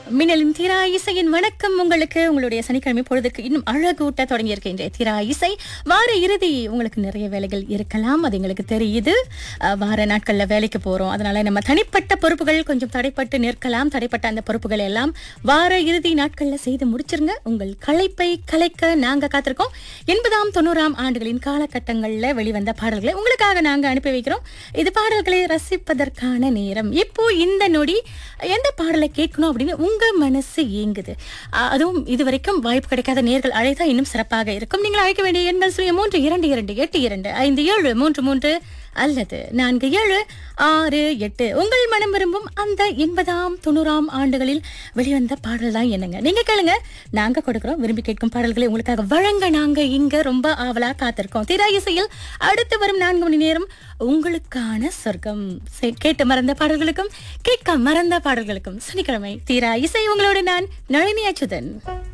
மின்னலின் திரா இசையின் வணக்கம் உங்களுக்கு உங்களுடைய சனிக்கிழமை பொழுதுக்கு இன்னும் அழகூட்ட தொடங்கியிருக்கின்ற திரா இசை வார இறுதி உங்களுக்கு நிறைய வேலைகள் இருக்கலாம் அது எங்களுக்கு தெரியுது அஹ், வார நாட்கள்ல வேலைக்கு போறோம் அதனால நம்ம தனிப்பட்ட பொறுப்புகள் கொஞ்சம் தடைப்பட்டு நிற்கலாம் தடைப்பட்ட அந்த பொறுப்புகள் எல்லாம் வார இறுதி நாட்கள்ல செய்து முடிச்சிருங்க உங்கள் களைப்பை கலைக்க நாங்க காத்திருக்கோம் எண்பதாம் தொண்ணூறாம் ஆண்டுகளின் காலகட்டங்கள்ல வெளிவந்த பாடல்களை உங்களுக்காக நாங்க அனுப்பி வைக்கிறோம் இது பாடல்களை ரசிப்பதற்கான நேரம் இப்போ இந்த நொடி எந்த பாடலை கேட்கணும் அப்படின்னு உங்க மனசு ஏங்குது அ- அதுவும் இதுவரைக்கும் வாய்ப்பு கிடைக்காத நேர்கள் அழைத்தா இன்னும் சிறப்பாக இருக்கும் நீங்கள் அழைக்க வேண்டிய எண்கள் சுய மூன்று இரண்டு இரண்டு எட்டு இரண்டு ஐந்து ஏழு மூன்று மூன்று அல்லது நான்கு ஏழு ஆறு எட்டு உங்கள் மனம் விரும்பும் அந்த எண்பதாம் தொண்ணூறாம் ஆண்டுகளில் வெளிவந்த பாடல் தான் என்னங்க நீங்க கேளுங்க நாங்க கொடுக்கிறோம் விரும்பி கேட்கும் பாடல்களை உங்களுக்காக வழங்க நாங்க இங்க ரொம்ப ஆவலா காத்திருக்கோம் திரா இசையில் அடுத்து வரும் நான்கு மணி நேரம் உங்களுக்கான சொர்க்கம் சே- கேட்டு மறந்த பாடல்களுக்கும் கேட்க மறந்த பாடல்களுக்கும் சனிக்கிழமை தீரா இசை உங்களோட நான் நளினி அச்சுதன்